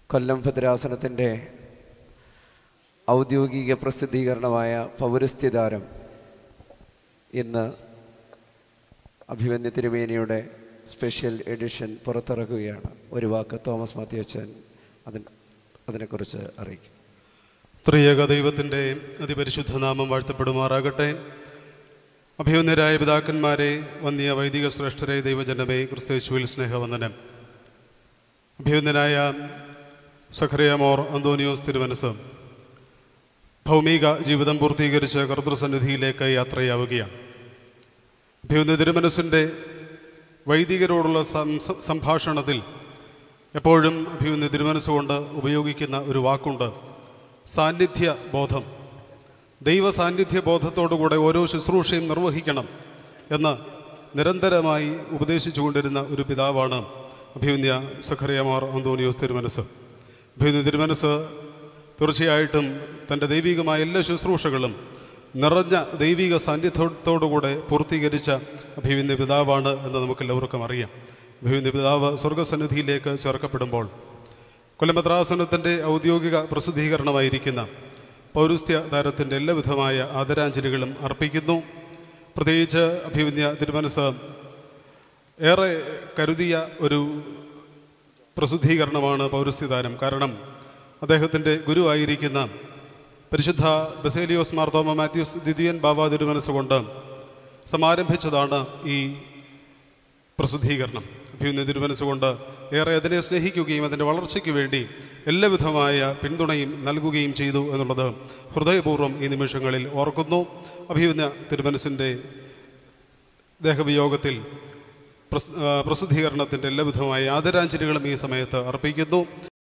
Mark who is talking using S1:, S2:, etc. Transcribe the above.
S1: കൊല്ലം ഭദ്രാസനത്തിൻ്റെ ഔദ്യോഗിക പ്രസിദ്ധീകരണമായ പൗരസ്ത്യതാരം ഇന്ന് അഭിമന്യ തിരുമേനിയുടെ സ്പെഷ്യൽ എഡിഷൻ പുറത്തിറക്കുകയാണ് ഒരു വാക്ക് തോമസ് മാത്യുവച്ചൻ അതിന് അതിനെക്കുറിച്ച് അറിയിക്കും
S2: ത്രിയേക ദൈവത്തിൻ്റെ അതിപരിശുദ്ധ നാമം വാഴ്ത്തപ്പെടുമാറാകട്ടെ അഭിമന്യരായ പിതാക്കന്മാരെ വന്യ വൈദിക ശ്രേഷ്ഠരെ ദൈവജനമേ ക്രിസ്തേശുവിൽ സ്നേഹവന്ദനം അഭിമന്യനായ സഖറിയമോർ അന്തോനിയോസ് തിരുമനസ് ഭൗമിക ജീവിതം പൂർത്തീകരിച്ച് കർത്തൃസന്നിധിയിലേക്ക് യാത്രയാവുകയാണ് അഭിമന്യ തിരുമനസിൻ്റെ വൈദികരോടുള്ള സംസ- സംഭാഷണത്തിൽ എപ്പോഴും അഭിമന്യ തിരുമനസ്സുകൊണ്ട് ഉപയോഗിക്കുന്ന ഒരു വാക്കുണ്ട് സാന്നിധ്യ ബോധം ദൈവ സാന്നിധ്യ ബോധത്തോടുകൂടെ ഓരോ ശുശ്രൂഷയും നിർവഹിക്കണം എന്ന് നിരന്തരമായി ഉപദേശിച്ചുകൊണ്ടിരുന്ന ഒരു പിതാവാണ് അഭിമന്യ സഖറിയമാർ അന്തോണിയോസ് തിരുമനസ് അഭിമന്യ തിരുമനസ് തീർച്ചയായിട്ടും തൻ്റെ ദൈവികമായ എല്ലാ ശുശ്രൂഷകളും നിറഞ്ഞ ദൈവിക സാന്നിധ്യത്തോടുകൂടെ പൂർത്തീകരിച്ച അഭിമന്യ പിതാവാണ് എന്ന് നമുക്കെല്ലാവർക്കും അറിയാം അഭിമന്യ പിതാവ് സ്വർഗസന്നിധിയിലേക്ക് ചേർക്കപ്പെടുമ്പോൾ കൊല്ലമദ്രാസനത്തിൻ്റെ ഔദ്യോഗിക പ്രസിദ്ധീകരണമായിരിക്കുന്ന പൗരസ്ത്യ താരത്തിൻ്റെ എല്ലാവിധമായ ആദരാഞ്ജലികളും അർപ്പിക്കുന്നു പ്രത്യേകിച്ച് അഭിമന്യ തിരുമനസ് ഏറെ കരുതിയ ഒരു പ്രസിദ്ധീകരണമാണ് പൗരസ്ത്യതാരം കാരണം അദ്ദേഹത്തിൻ്റെ ഗുരുവായിരിക്കുന്ന പരിശുദ്ധ ബസേലിയോസ് മാർത്തോമ മാത്യൂസ് ദ്വിതീയൻ ബാബ തിരുമനസ്സുകൊണ്ട് സമാരംഭിച്ചതാണ് ഈ പ്രസിദ്ധീകരണം അഭ്യുന്ന തിരുമനസ്സുകൊണ്ട് ഏറെ അതിനെ സ്നേഹിക്കുകയും അതിൻ്റെ വളർച്ചയ്ക്ക് വേണ്ടി എല്ലാവിധമായ പിന്തുണയും നൽകുകയും ചെയ്തു എന്നുള്ളത് ഹൃദയപൂർവ്വം ഈ നിമിഷങ്ങളിൽ ഓർക്കുന്നു അഭിയുന്ന തിരുമനസിൻ്റെ ദേഹവിയോഗത്തിൽ പ്രസ് ആ, പ്രസിദ്ധീകരണത്തിൻ്റെ എല്ലാവിധമായ ആദരാഞ്ജലികളും ഈ സമയത്ത് അർപ്പിക്കുന്നു